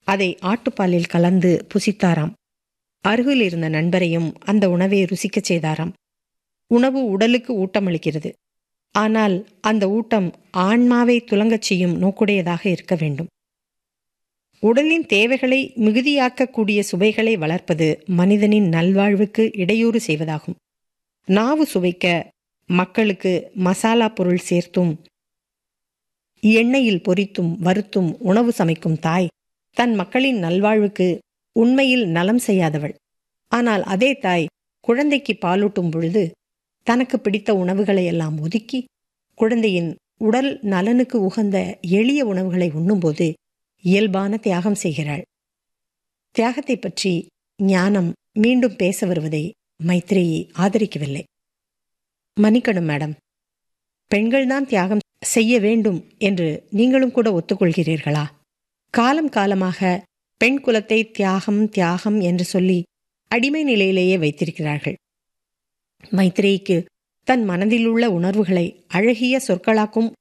அதை ஆட்டுப்பாலில் கலந்து புசித்தாராம் அருகில் இருந்த நண்பரையும் அந்த உணவை ருசிக்கச் செய்தாராம் உணவு உடலுக்கு ஊட்டமளிக்கிறது ஆனால் அந்த ஊட்டம் ஆன்மாவை துலங்கச் செய்யும் நோக்குடையதாக இருக்க வேண்டும் உடலின் தேவைகளை மிகுதியாக்கக்கூடிய சுவைகளை வளர்ப்பது மனிதனின் நல்வாழ்வுக்கு இடையூறு செய்வதாகும் நாவு சுவைக்க மக்களுக்கு மசாலா பொருள் சேர்த்தும் எண்ணெயில் பொரித்தும் வறுத்தும் உணவு சமைக்கும் தாய் தன் மக்களின் நல்வாழ்வுக்கு உண்மையில் நலம் செய்யாதவள் ஆனால் அதே தாய் குழந்தைக்கு பாலூட்டும் பொழுது தனக்கு பிடித்த உணவுகளை எல்லாம் ஒதுக்கி குழந்தையின் உடல் நலனுக்கு உகந்த எளிய உணவுகளை உண்ணும்போது இயல்பான தியாகம் செய்கிறாள் தியாகத்தை பற்றி ஞானம் மீண்டும் பேச வருவதை மைத்ரேயி ஆதரிக்கவில்லை மன்னிக்கணும் மேடம் பெண்கள்தான் தியாகம் செய்ய வேண்டும் என்று நீங்களும் கூட ஒத்துக்கொள்கிறீர்களா காலம் காலமாக பெண் குலத்தை தியாகம் தியாகம் என்று சொல்லி அடிமை நிலையிலேயே வைத்திருக்கிறார்கள் மைத்ரேயிக்கு தன் மனதிலுள்ள உணர்வுகளை அழகிய சொற்களாக்கும்